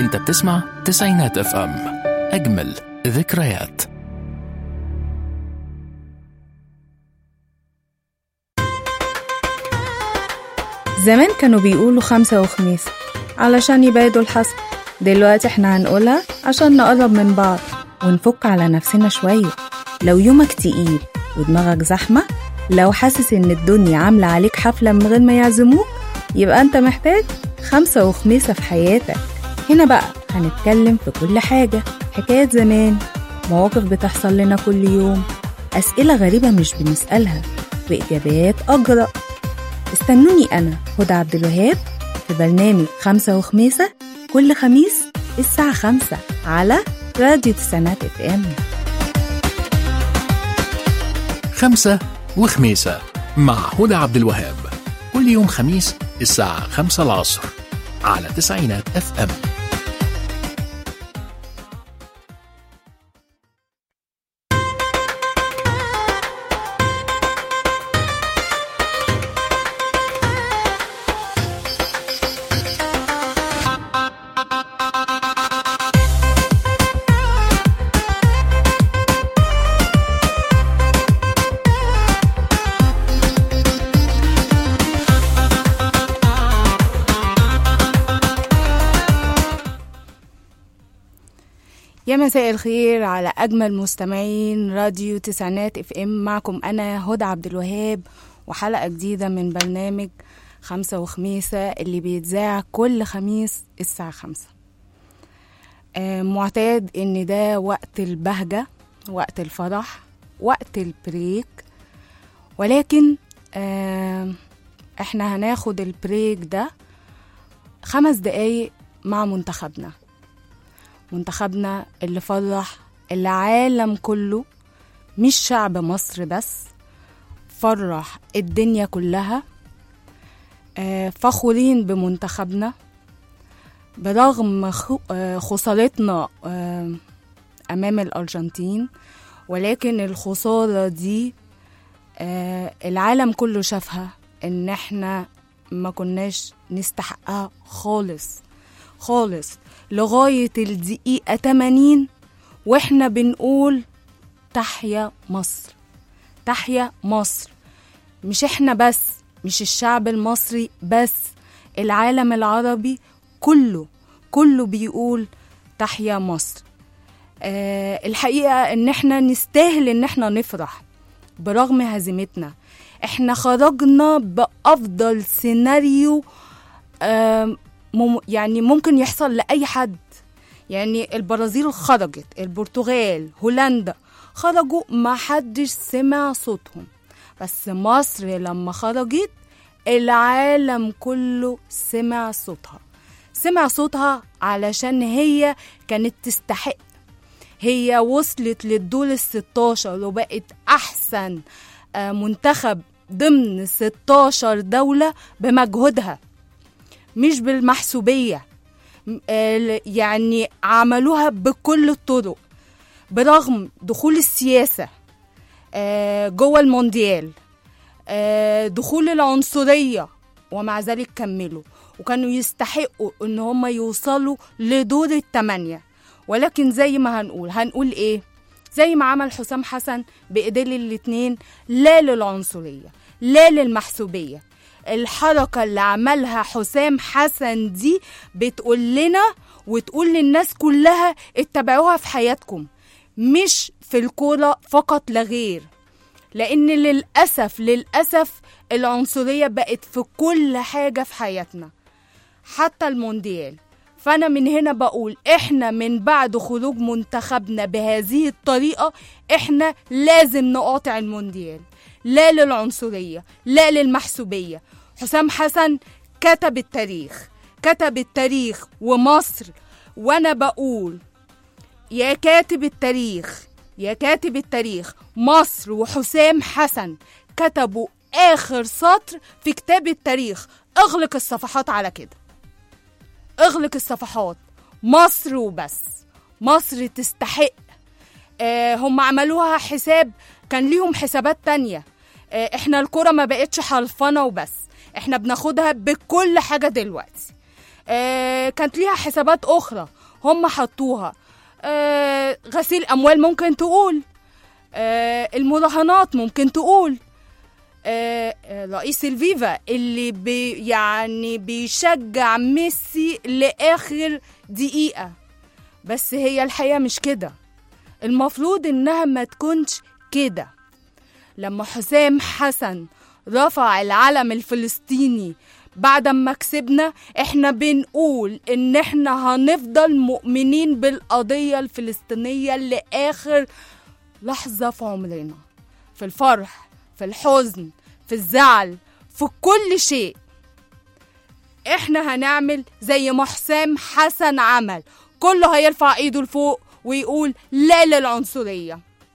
انت بتسمع تسعينات اف ام اجمل ذكريات زمان كانوا بيقولوا خمسة وخميس علشان يبعدوا الحسد دلوقتي احنا هنقولها عشان نقرب من بعض ونفك على نفسنا شوية لو يومك تقيل ودماغك زحمة لو حاسس ان الدنيا عاملة عليك حفلة من غير ما يعزموك يبقى انت محتاج خمسة وخميسة في حياتك هنا بقى هنتكلم في كل حاجة حكايات زمان مواقف بتحصل لنا كل يوم أسئلة غريبة مش بنسألها وإجابات أجرأ استنوني أنا هدى عبد الوهاب في برنامج خمسة وخميسة كل خميس الساعة خمسة على راديو تسعينات اف ام خمسة وخميسة مع هدى عبد الوهاب كل يوم خميس الساعة خمسة العصر على تسعينات اف ام يا مساء الخير على أجمل مستمعين راديو تسعينات اف ام معكم أنا هدى عبد الوهاب وحلقة جديدة من برنامج خمسة وخميسة اللي بيتذاع كل خميس الساعة خمسة آه، معتاد إن ده وقت البهجة وقت الفرح وقت البريك ولكن آه، احنا هناخد البريك ده خمس دقايق مع منتخبنا منتخبنا اللي فرح العالم كله مش شعب مصر بس فرح الدنيا كلها آه، فخورين بمنتخبنا برغم خ- آه، خسارتنا آه، أمام الأرجنتين ولكن الخسارة دي آه، العالم كله شافها إن إحنا ما كناش نستحقها خالص خالص لغاية الدقيقة 80 واحنا بنقول تحيا مصر تحيا مصر مش احنا بس مش الشعب المصري بس العالم العربي كله كله بيقول تحيا مصر آه الحقيقة ان احنا نستاهل ان احنا نفرح برغم هزيمتنا احنا خرجنا بأفضل سيناريو آم، مم يعني ممكن يحصل لأي حد يعني البرازيل خرجت البرتغال هولندا خرجوا ما حدش سمع صوتهم بس مصر لما خرجت العالم كله سمع صوتها سمع صوتها علشان هي كانت تستحق هي وصلت للدور الستاشر وبقت أحسن آه، منتخب ضمن 16 دولة بمجهودها مش بالمحسوبية م- آه، يعني عملوها بكل الطرق برغم دخول السياسة آه، جوه المونديال آه، دخول العنصرية ومع ذلك كملوا وكانوا يستحقوا ان هم يوصلوا لدور التمانية ولكن زي ما هنقول هنقول ايه زي ما عمل حسام حسن بايديه الاتنين لا للعنصرية لا للمحسوبية الحركة اللي عملها حسام حسن دي بتقول لنا وتقول للناس كلها اتبعوها في حياتكم مش في الكورة فقط لا غير لأن للأسف للأسف العنصرية بقت في كل حاجة في حياتنا حتى المونديال فأنا من هنا بقول إحنا من بعد خروج منتخبنا بهذه الطريقة إحنا لازم نقاطع المونديال لا للعنصرية لا للمحسوبية حسام حسن كتب التاريخ كتب التاريخ ومصر وأنا بقول يا كاتب التاريخ يا كاتب التاريخ مصر وحسام حسن كتبوا آخر سطر في كتاب التاريخ اغلق الصفحات على كده اغلق الصفحات مصر وبس مصر تستحق آه هم عملوها حساب كان ليهم حسابات تانية آه احنا الكرة ما بقتش حلفنة وبس احنا بناخدها بكل حاجة دلوقتي آه كانت ليها حسابات أخرى هم حطوها آه غسيل أموال ممكن تقول آه المراهنات ممكن تقول آه آه، رئيس الفيفا اللي بي يعني بيشجع ميسي لآخر دقيقة بس هي الحقيقة مش كده المفروض إنها ما تكونش كده لما حسام حسن رفع العلم الفلسطيني بعد ما كسبنا احنا بنقول ان احنا هنفضل مؤمنين بالقضية الفلسطينية لآخر لحظة في عمرنا في الفرح في الحزن في الزعل في كل شيء احنا هنعمل زي ما حسام حسن عمل كله هيرفع ايده لفوق ويقول لا للعنصرية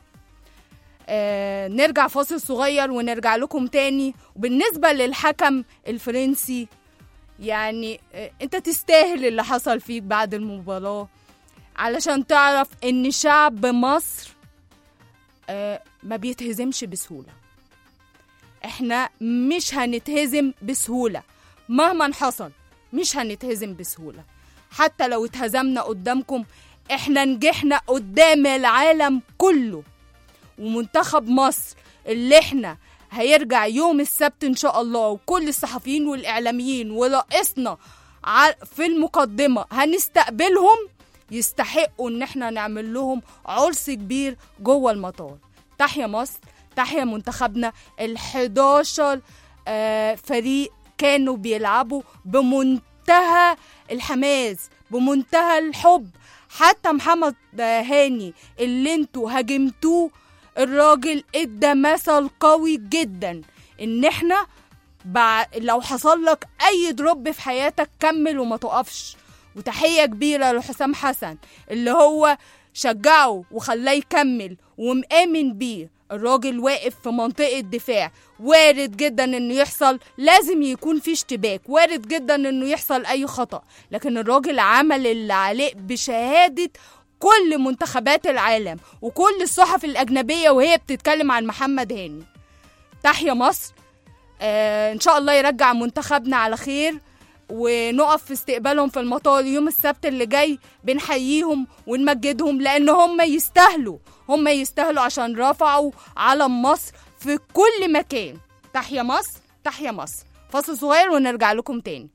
آه نرجع فاصل صغير ونرجع لكم تاني وبالنسبة للحكم الفرنسي يعني آه انت تستاهل اللي حصل فيك بعد المباراة علشان تعرف ان شعب مصر آه ما بيتهزمش بسهولة احنا مش هنتهزم بسهولة مهما حصل مش هنتهزم بسهولة حتى لو اتهزمنا قدامكم احنا نجحنا قدام العالم كله ومنتخب مصر اللي احنا هيرجع يوم السبت ان شاء الله وكل الصحفيين والاعلاميين ورئيسنا ع- في المقدمة هنستقبلهم يستحقوا ان احنا نعمل لهم عرس كبير جوه المطار تحيا مصر تحيا منتخبنا ال11 آه فريق كانوا بيلعبوا بمنتهى الحماس بمنتهى الحب حتى محمد آه، هاني اللي انتوا هاجمتوه الراجل ادى مثل قوي جدا ان احنا بع... لو حصل لك اي دروب في حياتك كمل وما تقفش وتحية كبيرة لحسام حسن اللي هو شجعه وخلاه يكمل ومآمن بيه الراجل واقف في منطقة دفاع وارد جدا انه يحصل لازم يكون في اشتباك وارد جدا انه يحصل اي خطأ لكن الراجل عمل اللي عليه بشهادة كل منتخبات العالم وكل الصحف الأجنبية وهي بتتكلم عن محمد هاني تحيا مصر آه ان شاء الله يرجع منتخبنا على خير ونقف في استقبالهم في المطار يوم السبت اللي جاي بنحييهم ونمجدهم لان هم يستاهلوا هم يستاهلوا عشان رفعوا علم مصر في كل مكان تحيا مصر تحيا مصر فاصل صغير ونرجع لكم تاني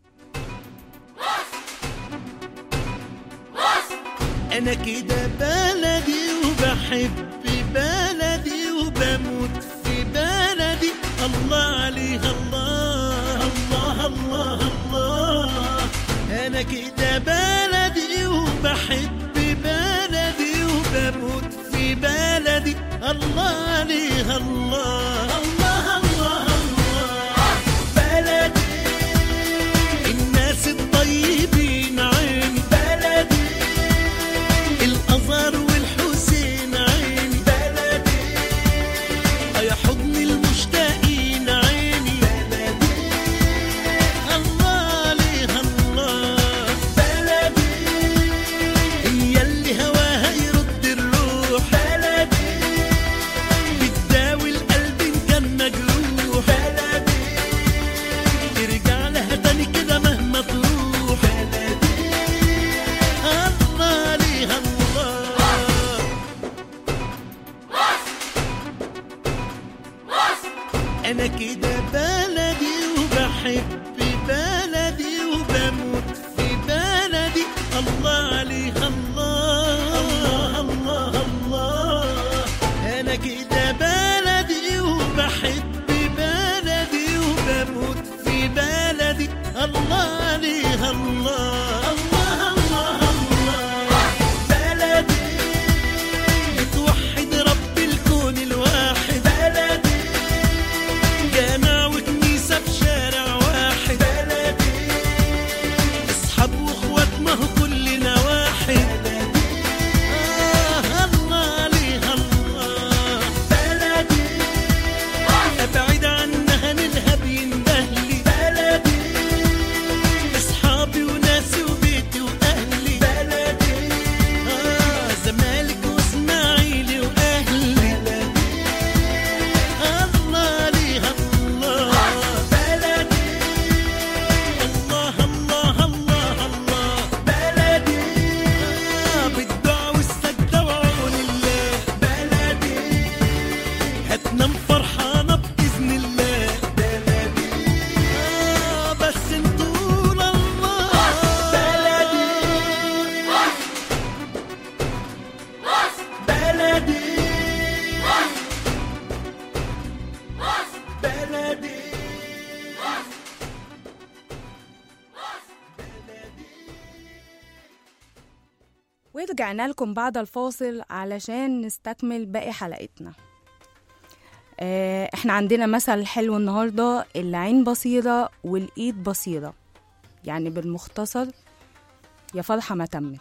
انا كده بلدي وبحب بلدي وبموت في بلدي الله عليها الله الله الله الله انا كده بلدي وبحب بلدي وبموت في بلدي الله عليها الله الله الله الله بلدي الناس الطيبين عيني بلدي الأزهر والحسين عيني بلدي يا حضن المشتاقين عيني بلدي الله عليها الله بلدي هي اللي هواها يرد الروح بلدي بتداوي القلب إن كان مجروح بلدي ترجع لها تاني كده مهما تروح بلدي الله عليها الله انا كده بلدي وبحب بلدي وبموت في بلدي الله عليها الله الله الله انا كده بلدي وبحب بلدي وبموت في بلدي الله عليها الله الله الله الله بلدي بتوحد رب الكون الواحد بلدي جامع وكنيسة في شارع واحد بلدي اصحاب واخوات ما هو كلنا واحد آه الله عليها الله بلدي ابعد عنها نلهب يندهلي بلدي اصحابي ورجعنا لكم بعد الفاصل علشان نستكمل باقي حلقتنا آه، احنا عندنا مثل حلو النهاردة العين بصيرة والإيد بصيرة يعني بالمختصر يا فرحة ما تمت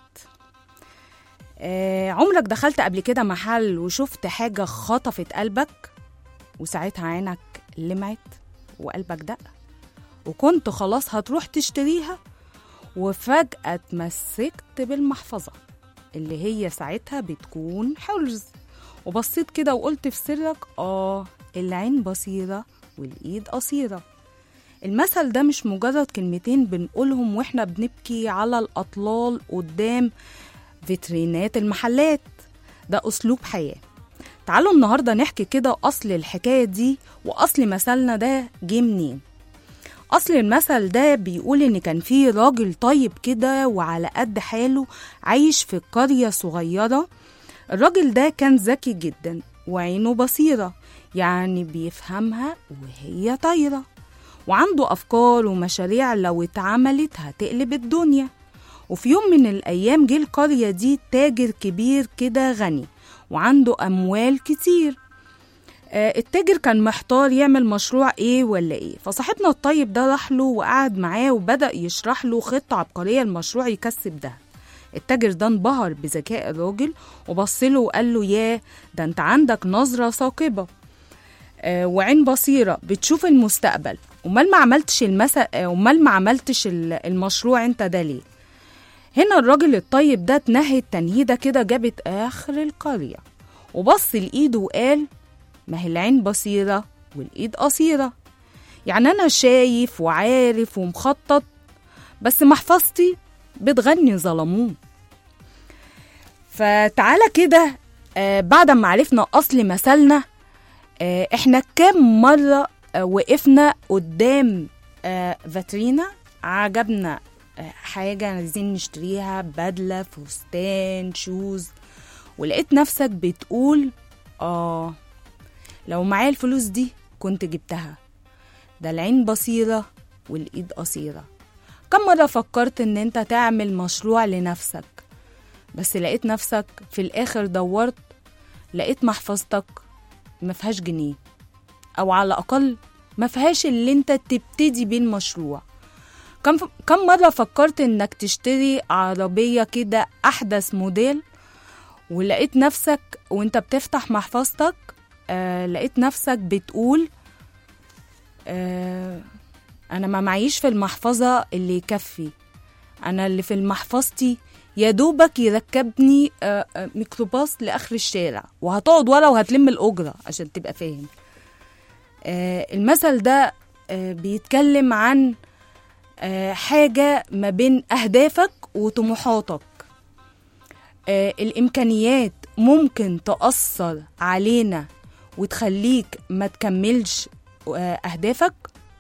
آه، عمرك دخلت قبل كده محل وشفت حاجة خطفت قلبك وساعتها عينك لمعت وقلبك دق وكنت خلاص هتروح تشتريها وفجأة اتمسكت بالمحفظة اللي هي ساعتها بتكون حرز وبصيت كده وقلت في سرك آه العين بصيرة والإيد قصيرة المثل ده مش مجرد كلمتين بنقولهم واحنا بنبكي على الأطلال قدام فيترينات المحلات ده أسلوب حياة تعالوا النهاردة نحكي كده أصل الحكاية دي وأصل مثلنا ده جه منين أصل المثل ده بيقول إن كان في راجل طيب كده وعلى قد حاله عايش في قرية صغيرة الراجل ده كان ذكي جدا وعينه بصيرة يعني بيفهمها وهي طايرة وعنده أفكار ومشاريع لو اتعملت هتقلب الدنيا وفي يوم من الأيام جه القرية دي تاجر كبير كده غني وعنده أموال كتير آه، التاجر كان محتار يعمل مشروع ايه ولا ايه فصاحبنا الطيب ده راح له وقعد معاه وبدأ يشرح له خطة عبقرية المشروع يكسب ده التاجر ده انبهر بذكاء الراجل وبصله وقال له ياه ده انت عندك نظرة ثاقبة آه، وعين بصيرة بتشوف المستقبل امال ما عملتش المسا آه، امال ما عملتش ال- المشروع انت ده ليه هنا الراجل الطيب ده اتنهد تنهيدة كده جابت آخر القرية وبص لإيده وقال ما هي العين بصيرة والإيد قصيرة يعني أنا شايف وعارف ومخطط بس محفظتي بتغني ظلموه فتعالى كده آه بعد ما عرفنا أصل مثلنا آه احنا كام مرة آه وقفنا قدام آه فاترينا عجبنا آه حاجة عايزين نشتريها بدلة فستان شوز ولقيت نفسك بتقول اه لو معايا الفلوس دي كنت جبتها ده العين بصيرة والإيد قصيرة كم مرة فكرت إن أنت تعمل مشروع لنفسك بس لقيت نفسك في الآخر دورت لقيت محفظتك ما فيهاش جنيه أو على الأقل ما فيهاش اللي أنت تبتدي بيه المشروع كم كم مرة فكرت إنك تشتري عربية كده أحدث موديل ولقيت نفسك وأنت بتفتح محفظتك آه لقيت نفسك بتقول آه انا ما معيش في المحفظه اللي يكفي انا اللي في محفظتي يا دوبك يركبني آه آه ميكروباص لاخر الشارع وهتقعد ورا وهتلم الاجره عشان تبقى فاهم آه المثل ده آه بيتكلم عن آه حاجه ما بين اهدافك وطموحاتك آه الامكانيات ممكن تاثر علينا وتخليك ما تكملش آه، أهدافك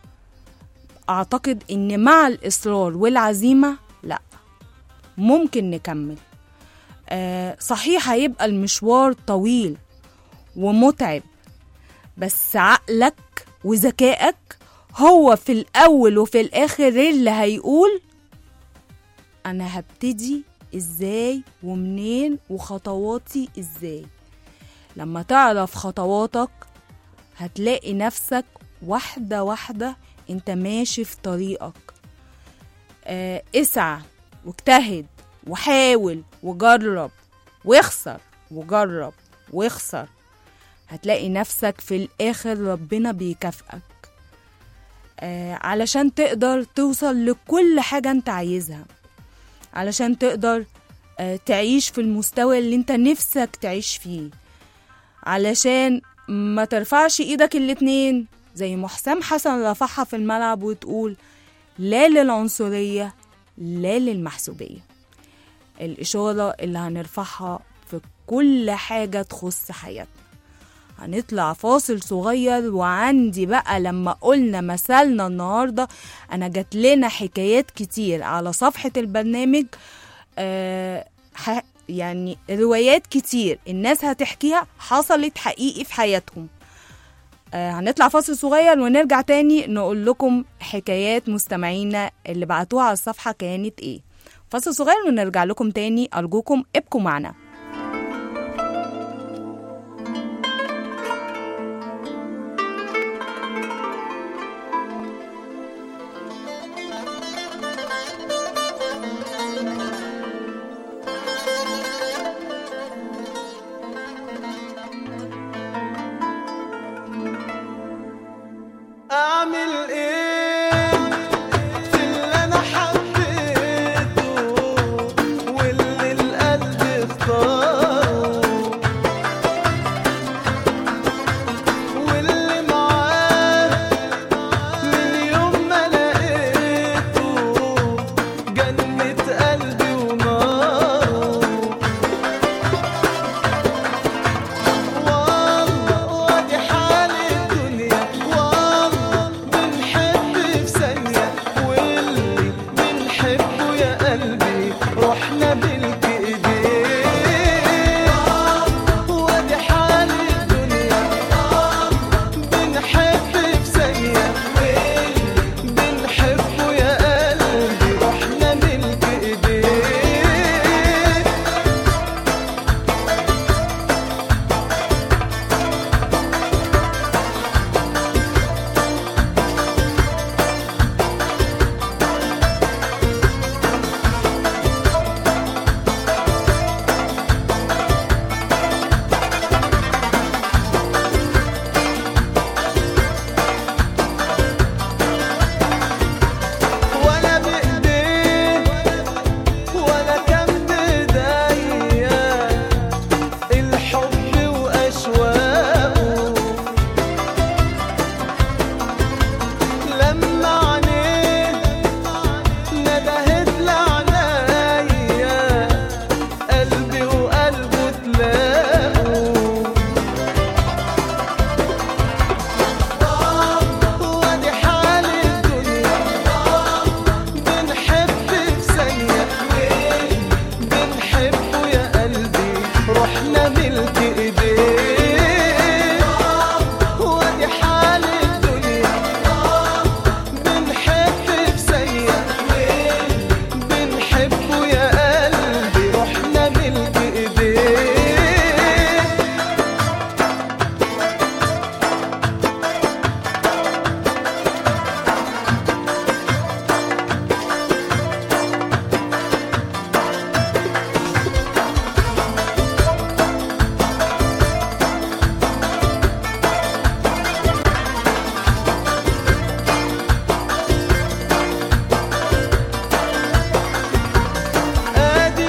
أعتقد إن مع الإصرار والعزيمة لأ ممكن نكمل آه، صحيح هيبقى المشوار طويل ومتعب بس عقلك وذكائك هو في الأول وفي الآخر اللي هيقول أنا هبتدي إزاي ومنين وخطواتي إزاي لما تعرف خطواتك هتلاقي نفسك واحدة واحدة انت ماشي في طريقك آه اسعى واجتهد وحاول وجرب واخسر وجرب واخسر هتلاقي نفسك في الآخر ربنا بيكافئك آه علشان تقدر توصل لكل حاجة انت عايزها علشان تقدر آه تعيش في المستوى اللي انت نفسك تعيش فيه علشان ما ترفعش ايدك الاتنين زي ما حسام حسن رفعها في الملعب وتقول لا للعنصرية لا للمحسوبية الإشارة اللي هنرفعها في كل حاجة تخص حياتنا هنطلع فاصل صغير وعندي بقى لما قلنا مثلنا النهاردة أنا جات لنا حكايات كتير على صفحة البرنامج آه ح- يعني روايات كتير الناس هتحكيها حصلت حقيقي في حياتهم آه هنطلع فاصل صغير ونرجع تاني نقول لكم حكايات مستمعينا اللي بعتوها على الصفحة كانت ايه فاصل صغير ونرجع لكم تاني أرجوكم ابقوا معنا اعمل ايه في اللي انا حبيته واللي القلب اختاره واللي معاه من يوم ما لقيته جنة قلبي وناره والله وادي حال الدنيا والله بنحب في ثانية واللي بنحبه يا قلبي رحنا ملك ايديه وادي حال الدنيا بنحب في ثانية واللي بنحبه يا قلبي رحنا ملك ايديه ولا بإيديه ولا كان بإيديا الحب وأشواقه لما عينيه ندهت لعنايا قلبي وقلبه تلاقوا وادي حال الدنيا بنحب في ثانية بنحبه يا قلبي رحنا ملك ايديه وادي حال الدنيا بنحب في ثانية بنحبه يا قلبي رحنا ملك ايديه ادي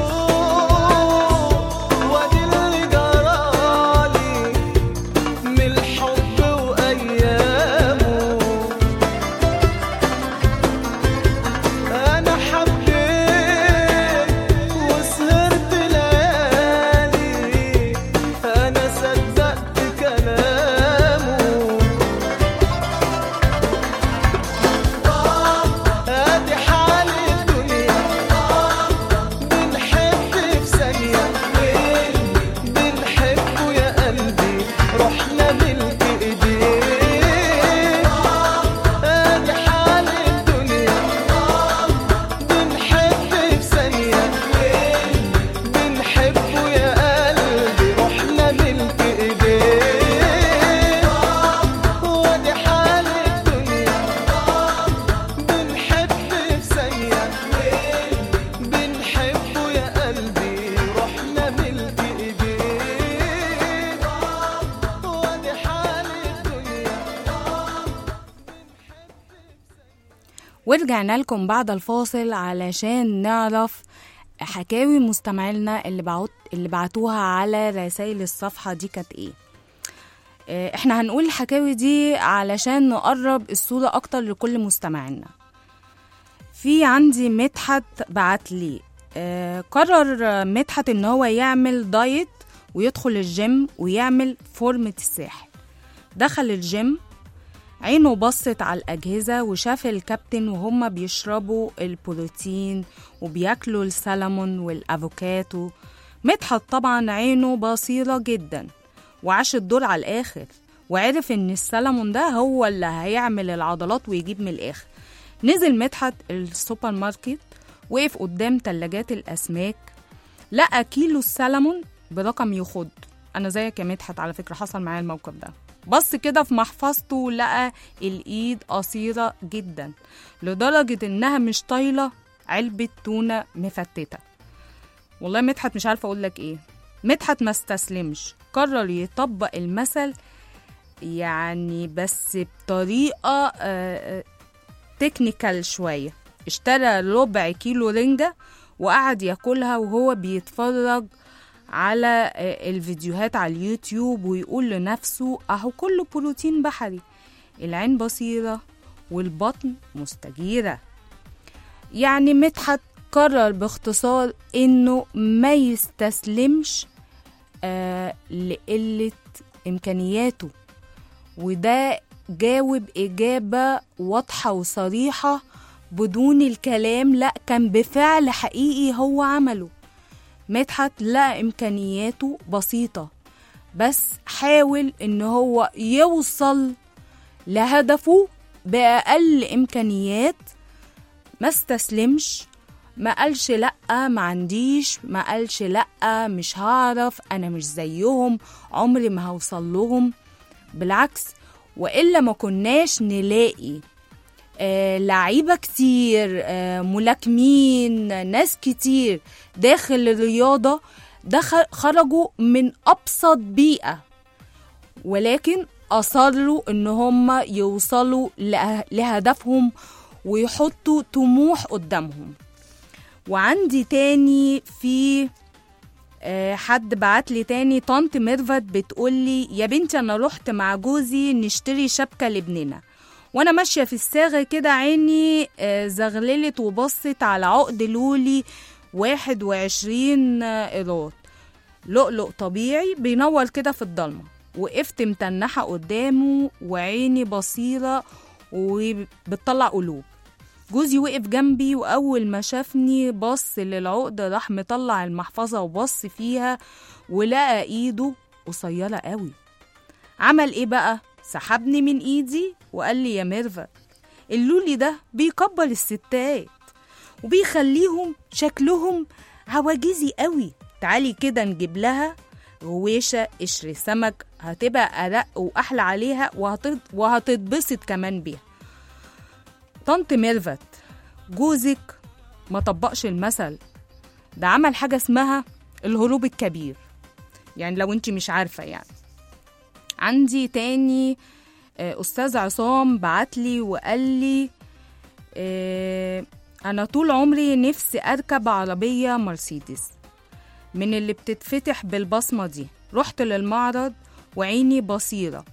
الشوق وادي اللي جرالي من الحب وايامه انا حبيت وسهرت ليالي انا صدقت كلامه ادي حال الدنيا بنحب في ثانية بنحبه يا قلبي رحنا ملك ايديه ادي حال الدنيا بنحب في ثانية بنحبه يا قلبي رحنا ملك ايديه وادي حال الدنيا بنحب في ثانية بنحبه يا قلبي رحنا ملك ايديه وادي حال الدنيا ورجعنا لكم بعد الفاصل علشان نعرف حكاوي مستمعينا اللي بعت اللي بعتوها على رسائل الصفحة دي كانت ايه آه، احنا هنقول الحكاوي دي علشان نقرب الصورة اكتر لكل مستمعينا في عندي مدحت بعت لي آه، قرر آه، مدحت ان هو يعمل دايت ويدخل الجيم ويعمل فورمة الساحل دخل الجيم عينه بصت على الأجهزة وشاف الكابتن وهما بيشربوا البروتين وبياكلوا السلمون والأفوكاتو مدحت طبعا عينه بصيرة جدا وعاش الدور على الآخر وعرف إن السلمون ده هو اللي هيعمل العضلات ويجيب من الآخر نزل مدحت السوبر ماركت وقف قدام تلاجات الأسماك لقى كيلو السلمون برقم يخض أنا زيك يا مدحت على فكرة حصل معايا الموقف ده بص كده في محفظته لقى الإيد قصيرة جدا لدرجة إنها مش طايلة علبة تونة مفتتة والله مدحت مش عارفة أقول لك إيه مدحت ما استسلمش قرر يطبق المثل يعني بس بطريقة تكنيكال شوية اشترى ربع كيلو رنجة وقعد ياكلها وهو بيتفرج على آه، الفيديوهات على اليوتيوب ويقول لنفسه اهو كله بروتين بحري العين بصيرة والبطن مستجيرة يعني مدحت قرر باختصار انه ما يستسلمش آه لقلة امكانياته وده جاوب إجابة واضحة وصريحة بدون الكلام لأ كان بفعل حقيقي هو عمله مدحت لقى إمكانياته بسيطة بس حاول إن هو يوصل لهدفه بأقل إمكانيات ما استسلمش ما قالش لأ ما عنديش ما قالش لأ مش هعرف أنا مش زيهم عمري ما هوصل لهم بالعكس وإلا ما كناش نلاقي آه لعيبة كتير آه ملاكمين ناس كتير داخل الرياضة دخل خرجوا من أبسط بيئة ولكن أصروا إن هم يوصلوا له- لهدفهم ويحطوا طموح قدامهم وعندي تاني في آه، حد بعت لي تاني طنط ميرفت بتقول لي يا بنتي انا رحت مع جوزي نشتري شبكه لابننا وانا ماشيه في الصاغه كده عيني آه، زغللت وبصت على عقد لولي 21 قيراط لؤلؤ طبيعي بينور كده في الضلمه وقفت متنحه قدامه وعيني بصيره وبتطلع قلوب جوزي وقف جنبي وأول ما شافني بص للعقد راح مطلع المحفظة وبص فيها ولقى إيده قصيرة قوي عمل إيه بقى؟ سحبني من إيدي وقال لي يا ميرفت اللولي ده بيكبر الستات وبيخليهم شكلهم عواجيزي قوي تعالي كده نجيب لها غويشة قشر سمك هتبقى أرق وأحلى عليها وهتت- وهتتبسط كمان بيها طنط ميرفت جوزك ما طبقش المثل ده عمل حاجة اسمها الهروب الكبير يعني لو انت مش عارفة يعني عندي تاني آه، أستاذ عصام بعتلي وقال لي آه، أنا طول عمري نفسي أركب عربية مرسيدس من اللي بتتفتح بالبصمة دي رحت للمعرض وعيني بصيرة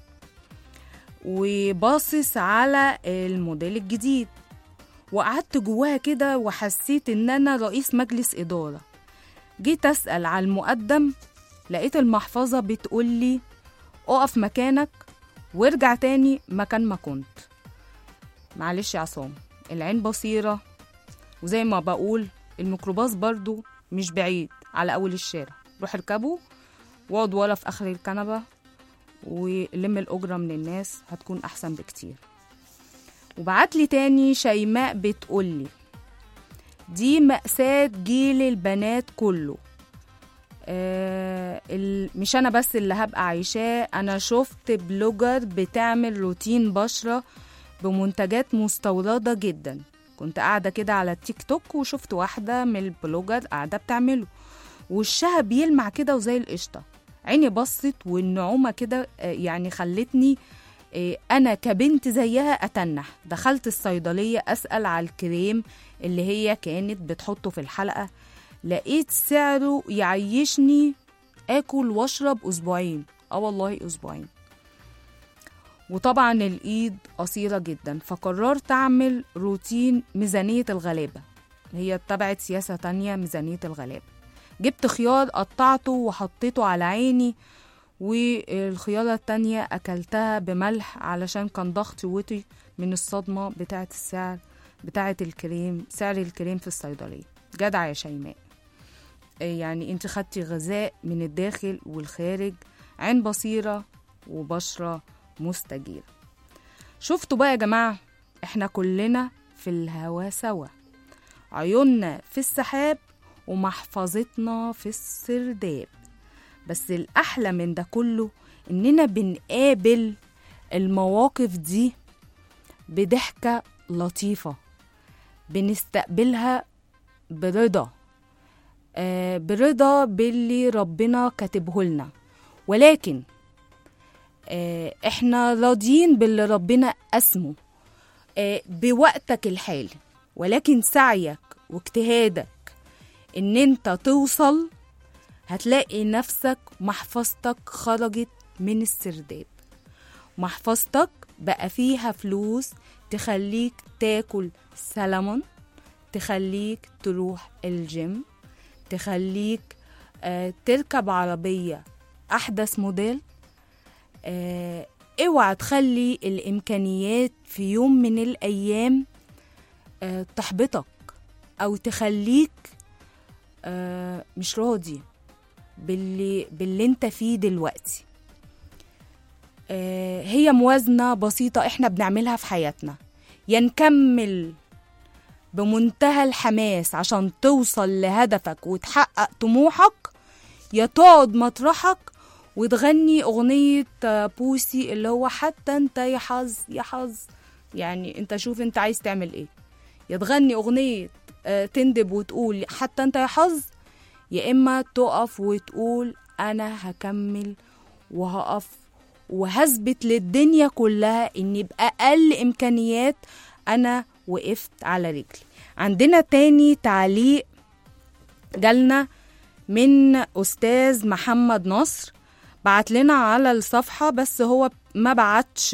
وباصص على الموديل الجديد وقعدت جواها كده وحسيت ان انا رئيس مجلس اداره جيت اسال على المقدم لقيت المحفظه بتقولي اقف مكانك وارجع تاني مكان ما كنت معلش يا عصام العين بصيره وزي ما بقول الميكروباص برضو مش بعيد على اول الشارع روح اركبه واقعد ورا في اخر الكنبه ولم الأجرة من الناس هتكون أحسن بكتير وبعتلي تاني شيماء بتقولي دي مأساة جيل البنات كله آه ال- مش أنا بس اللي هبقى عايشاه أنا شفت بلوجر بتعمل روتين بشرة بمنتجات مستوردة جدا كنت قاعدة كده على التيك توك وشفت واحدة من البلوجر قاعدة بتعمله وشها بيلمع كده وزي القشطة عيني بصت والنعومة كده آه، يعني خلتني آه، أنا كبنت زيها أتنح دخلت الصيدلية أسأل على الكريم اللي هي كانت بتحطه في الحلقة لقيت سعره يعيشني آكل وأشرب أسبوعين آه والله أسبوعين وطبعا الإيد قصيرة جدا فقررت أعمل روتين ميزانية الغلابة هي اتبعت سياسة تانية ميزانية الغلابة جبت خيار قطعته وحطيته على عيني والخيارة التانية أكلتها بملح علشان كان ضغطي وطي من الصدمة بتاعة السعر بتاعة الكريم سعر الكريم في الصيدلية جدع يا شيماء إيه يعني انت خدتي غذاء من الداخل والخارج عين بصيرة وبشرة مستجيرة شفتوا بقى يا جماعة احنا كلنا في الهوا سوا عيوننا في السحاب ومحفظتنا في السرداب بس الأحلى من ده كله إننا بنقابل المواقف دي بضحكة لطيفة بنستقبلها برضا آه برضا باللي ربنا كاتبه لنا ولكن آه احنا راضيين باللي ربنا قسمه آه بوقتك الحالي ولكن سعيك واجتهادك ان انت توصل هتلاقي نفسك محفظتك خرجت من السرداب محفظتك بقى فيها فلوس تخليك تاكل سلمون تخليك تروح الجيم تخليك آه تركب عربية أحدث موديل آه اوعى تخلي الإمكانيات في يوم من الأيام آه تحبطك أو تخليك آه مش راضي باللي, باللي انت فيه دلوقتي آه هي موازنة بسيطة احنا بنعملها في حياتنا يا نكمل بمنتهى الحماس عشان توصل لهدفك وتحقق طموحك يا تقعد مطرحك وتغني أغنية بوسي اللي هو حتى انت يا حظ يا حظ يعني انت شوف انت عايز تعمل ايه يا تغني أغنية تندب وتقول حتى انت يا حظ يا إما تقف وتقول أنا هكمل وهقف وهثبت للدنيا كلها إني بأقل إمكانيات أنا وقفت على رجلي عندنا تاني تعليق جالنا من أستاذ محمد نصر بعت لنا على الصفحة بس هو ما بعتش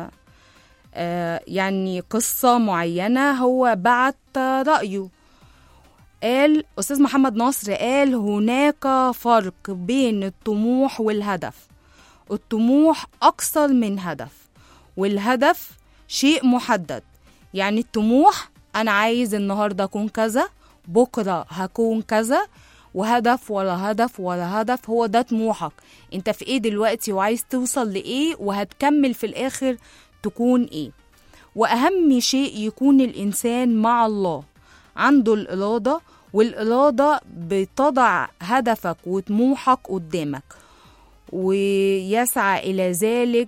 يعني قصة معينة هو بعت رأيه قال أستاذ محمد نصر قال هناك فرق بين الطموح والهدف الطموح أكثر من هدف والهدف شيء محدد يعني الطموح أنا عايز النهاردة أكون كذا بكرة هكون كذا وهدف ولا هدف ولا هدف هو ده طموحك انت في ايه دلوقتي وعايز توصل لايه وهتكمل في الاخر تكون ايه واهم شيء يكون الانسان مع الله عنده الاراده والاراده بتضع هدفك وطموحك قدامك ويسعى الى ذلك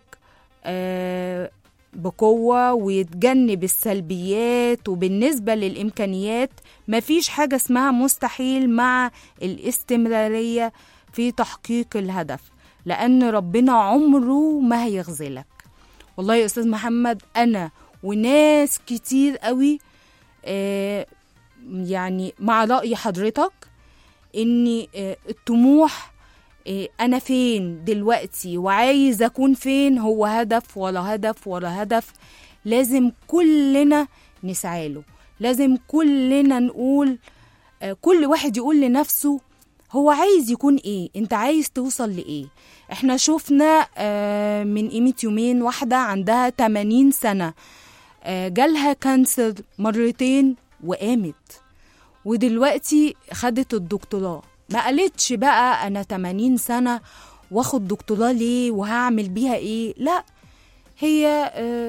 آه بقوة ويتجنب السلبيات وبالنسبة للإمكانيات مفيش حاجة اسمها مستحيل مع الاستمرارية في تحقيق الهدف لأن ربنا عمره ما هيخذلك والله يا أستاذ محمد أنا وناس كتير قوي آه يعني مع رأي حضرتك إن آه الطموح أنا فين دلوقتي وعايز أكون فين هو هدف ولا هدف ولا هدف لازم كلنا نسعى له لازم كلنا نقول كل واحد يقول لنفسه هو عايز يكون ايه انت عايز توصل لايه احنا شفنا من قيمة يومين واحدة عندها 80 سنة جالها كانسر مرتين وقامت ودلوقتي خدت الدكتوراه ما قالتش بقى انا 80 سنه واخد دكتوراه ليه وهعمل بيها ايه لا هي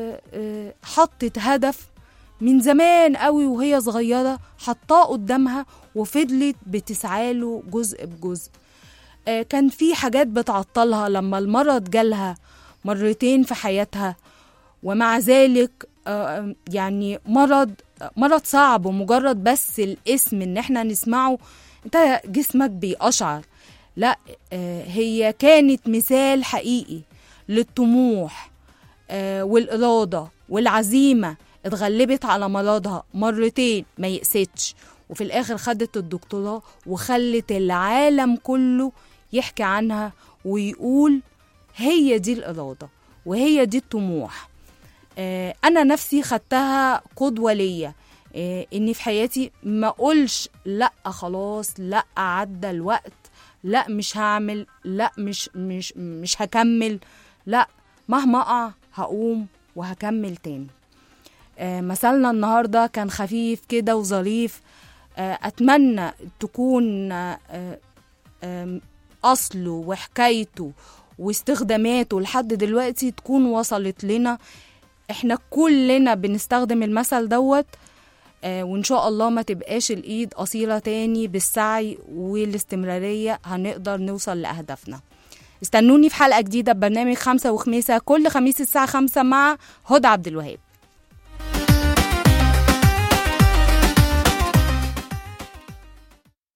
حطت هدف من زمان قوي وهي صغيره حطاه قدامها وفضلت بتسعى له جزء بجزء كان في حاجات بتعطلها لما المرض جالها مرتين في حياتها ومع ذلك يعني مرض مرض صعب ومجرد بس الاسم ان احنا نسمعه انت جسمك بيقشعر لا هي كانت مثال حقيقي للطموح والإرادة والعزيمة اتغلبت على مرضها مرتين ما يقستش وفي الآخر خدت الدكتوراه وخلت العالم كله يحكي عنها ويقول هي دي الإرادة وهي دي الطموح أنا نفسي خدتها قدوة ليا اني في حياتي ما اقولش لا خلاص لا عدى الوقت لا مش هعمل لا مش مش مش هكمل لا مهما اقع هقوم وهكمل تاني آه مثلنا النهارده كان خفيف كده وظريف آه اتمنى تكون آه آه اصله وحكايته واستخداماته لحد دلوقتي تكون وصلت لنا احنا كلنا بنستخدم المثل دوت آه، وإن شاء الله ما تبقاش الإيد قصيرة تاني بالسعي والاستمرارية هنقدر نوصل لأهدافنا استنوني في حلقة جديدة ببرنامج خمسة وخميسة كل خميس الساعة خمسة مع هدى عبد الوهاب